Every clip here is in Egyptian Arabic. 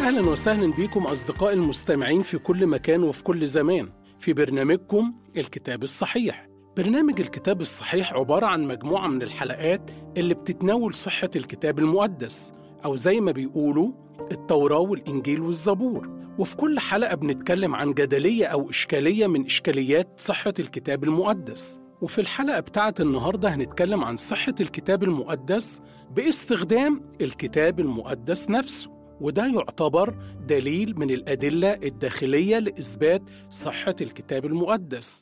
أهلا وسهلا بكم أصدقائي المستمعين في كل مكان وفي كل زمان في برنامجكم الكتاب الصحيح برنامج الكتاب الصحيح عبارة عن مجموعة من الحلقات اللي بتتناول صحة الكتاب المقدس أو زي ما بيقولوا التوراة والإنجيل والزبور وفي كل حلقة بنتكلم عن جدلية أو إشكالية من إشكاليات صحة الكتاب المقدس وفي الحلقة بتاعت النهاردة هنتكلم عن صحة الكتاب المقدس باستخدام الكتاب المقدس نفسه وده يعتبر دليل من الأدلة الداخلية لإثبات صحة الكتاب المقدس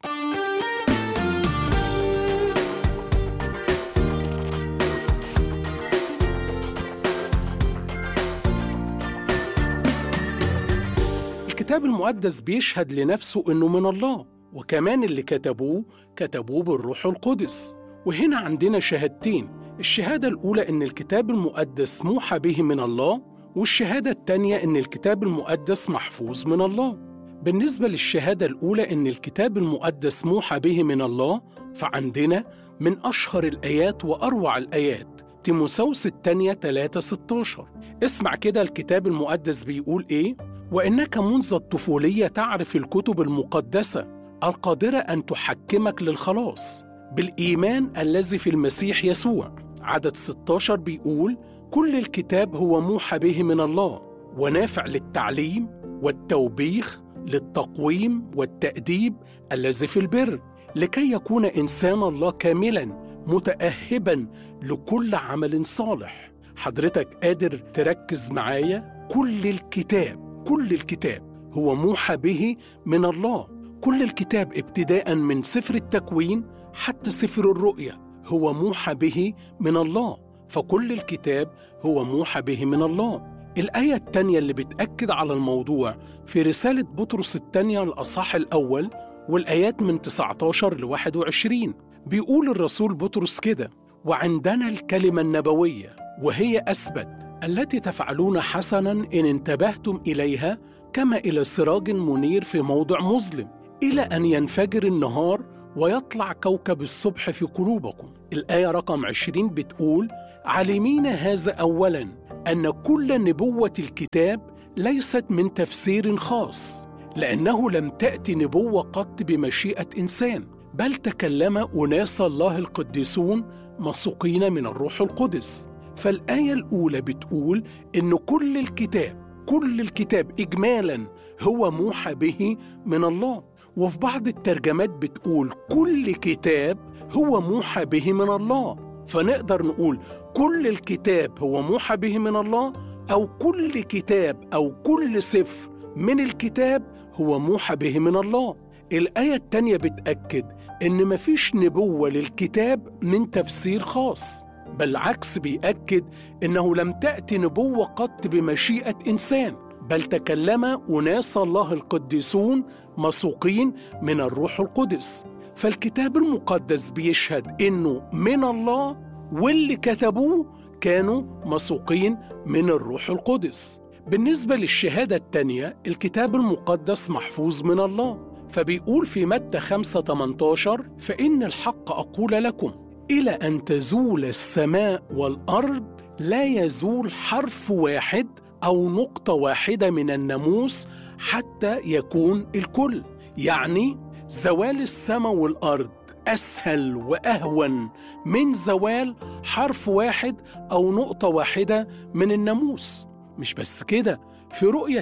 الكتاب المقدس بيشهد لنفسه إنه من الله وكمان اللي كتبوه كتبوه بالروح القدس وهنا عندنا شهادتين الشهادة الأولى إن الكتاب المقدس موحى به من الله والشهادة التانية إن الكتاب المقدس محفوظ من الله بالنسبة للشهادة الأولى إن الكتاب المقدس موحى به من الله فعندنا من أشهر الآيات وأروع الآيات تيموساوس الثانية 3 16 اسمع كده الكتاب المقدس بيقول إيه وإنك منذ الطفولية تعرف الكتب المقدسة القادرة أن تحكمك للخلاص بالإيمان الذي في المسيح يسوع عدد 16 بيقول كل الكتاب هو موحى به من الله ونافع للتعليم والتوبيخ للتقويم والتأديب الذي في البر لكي يكون إنسان الله كاملا متأهبا لكل عمل صالح حضرتك قادر تركز معايا كل الكتاب كل الكتاب هو موحى به من الله كل الكتاب ابتداء من سفر التكوين حتى سفر الرؤيا هو موحى به من الله فكل الكتاب هو موحى به من الله الآية التانية اللي بتأكد على الموضوع في رسالة بطرس التانية الأصح الأول والآيات من 19 ل 21 بيقول الرسول بطرس كده وعندنا الكلمة النبوية وهي أثبت التي تفعلون حسنا إن انتبهتم إليها كما إلى سراج منير في موضع مظلم إلى أن ينفجر النهار ويطلع كوكب الصبح في قلوبكم الآية رقم 20 بتقول عالمين هذا أولا أن كل نبوة الكتاب ليست من تفسير خاص لأنه لم تأتي نبوة قط بمشيئة إنسان بل تكلم أناس الله القديسون مسوقين من الروح القدس فالآية الأولى بتقول إن كل الكتاب كل الكتاب إجمالا هو موحى به من الله وفي بعض الترجمات بتقول كل كتاب هو موحى به من الله فنقدر نقول كل الكتاب هو موحى به من الله أو كل كتاب أو كل سفر من الكتاب هو موحى به من الله الآية التانية بتأكد إن مفيش نبوة للكتاب من تفسير خاص بالعكس بيأكد إنه لم تأتي نبوة قط بمشيئة إنسان بل تكلم أناس الله القديسون مسوقين من الروح القدس فالكتاب المقدس بيشهد إنه من الله واللي كتبوه كانوا مسوقين من الروح القدس بالنسبة للشهادة التانية الكتاب المقدس محفوظ من الله فبيقول في متى 5 18 فإن الحق أقول لكم إلى أن تزول السماء والأرض لا يزول حرف واحد أو نقطة واحدة من الناموس حتى يكون الكل يعني زوال السماء والأرض أسهل وأهون من زوال حرف واحد أو نقطة واحدة من الناموس مش بس كده في رؤية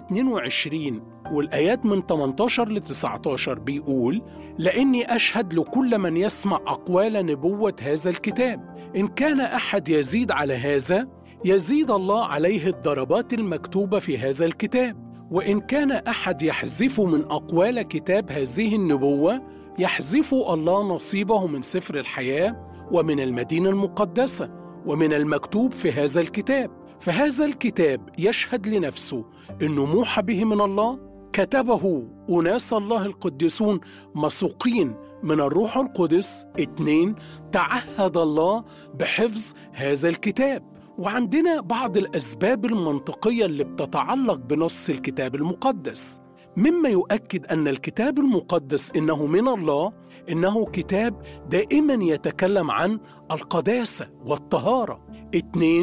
22 والآيات من 18 ل 19 بيقول لأني أشهد لكل من يسمع أقوال نبوة هذا الكتاب إن كان أحد يزيد على هذا يزيد الله عليه الضربات المكتوبة في هذا الكتاب وإن كان أحد يحذف من أقوال كتاب هذه النبوة يحذف الله نصيبه من سفر الحياة ومن المدينة المقدسة ومن المكتوب في هذا الكتاب فهذا الكتاب يشهد لنفسه انه موحى به من الله كتبه اناس الله القديسون مسوقين من الروح القدس اتنين تعهد الله بحفظ هذا الكتاب وعندنا بعض الاسباب المنطقيه اللي بتتعلق بنص الكتاب المقدس مما يؤكد ان الكتاب المقدس انه من الله انه كتاب دائما يتكلم عن القداسه والطهاره اتنين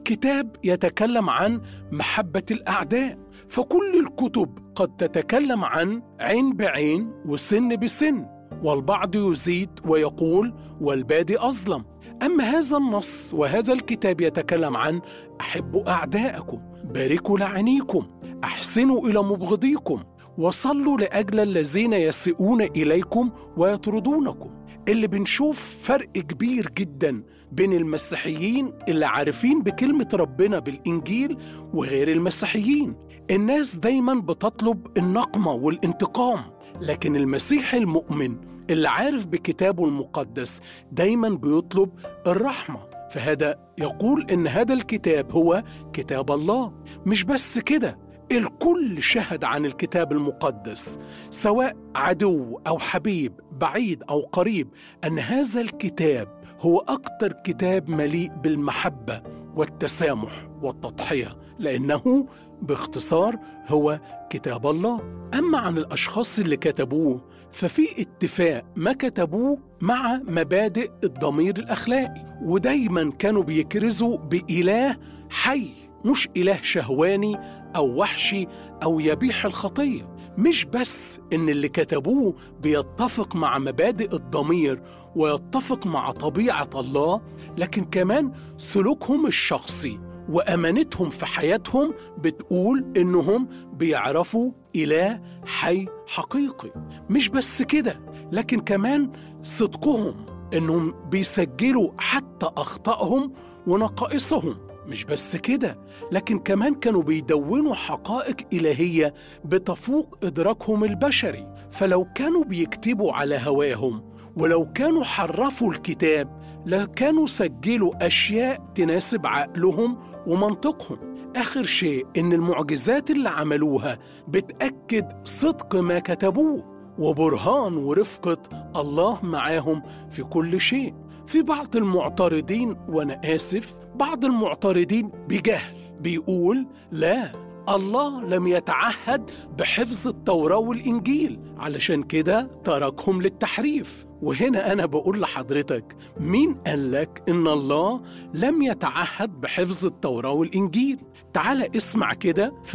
كتاب يتكلم عن محبة الأعداء فكل الكتب قد تتكلم عن عين بعين وسن بسن والبعض يزيد ويقول والبادي أظلم أما هذا النص وهذا الكتاب يتكلم عن أحبوا أعداءكم باركوا لعنيكم أحسنوا إلى مبغضيكم وصلوا لأجل الذين يسيئون إليكم ويطردونكم اللي بنشوف فرق كبير جدا بين المسيحيين اللي عارفين بكلمة ربنا بالإنجيل وغير المسيحيين الناس دايما بتطلب النقمة والانتقام لكن المسيح المؤمن اللي عارف بكتابه المقدس دايما بيطلب الرحمة فهذا يقول إن هذا الكتاب هو كتاب الله مش بس كده الكل شهد عن الكتاب المقدس سواء عدو او حبيب بعيد او قريب ان هذا الكتاب هو اكثر كتاب مليء بالمحبه والتسامح والتضحيه لانه باختصار هو كتاب الله اما عن الاشخاص اللي كتبوه ففي اتفاق ما كتبوه مع مبادئ الضمير الاخلاقي ودايما كانوا بيكرزوا باله حي مش اله شهواني او وحشي او يبيح الخطيه مش بس ان اللي كتبوه بيتفق مع مبادئ الضمير ويتفق مع طبيعه الله لكن كمان سلوكهم الشخصي وامانتهم في حياتهم بتقول انهم بيعرفوا اله حي حقيقي مش بس كده لكن كمان صدقهم انهم بيسجلوا حتى اخطائهم ونقائصهم مش بس كده لكن كمان كانوا بيدونوا حقائق إلهية بتفوق إدراكهم البشري فلو كانوا بيكتبوا على هواهم ولو كانوا حرفوا الكتاب لكانوا سجلوا أشياء تناسب عقلهم ومنطقهم آخر شيء إن المعجزات اللي عملوها بتأكد صدق ما كتبوه وبرهان ورفقة الله معاهم في كل شيء في بعض المعترضين وأنا آسف بعض المعترضين بجهل بيقول لا الله لم يتعهد بحفظ التوراة والإنجيل علشان كده تركهم للتحريف وهنا أنا بقول لحضرتك مين قال لك إن الله لم يتعهد بحفظ التوراة والإنجيل تعال اسمع كده في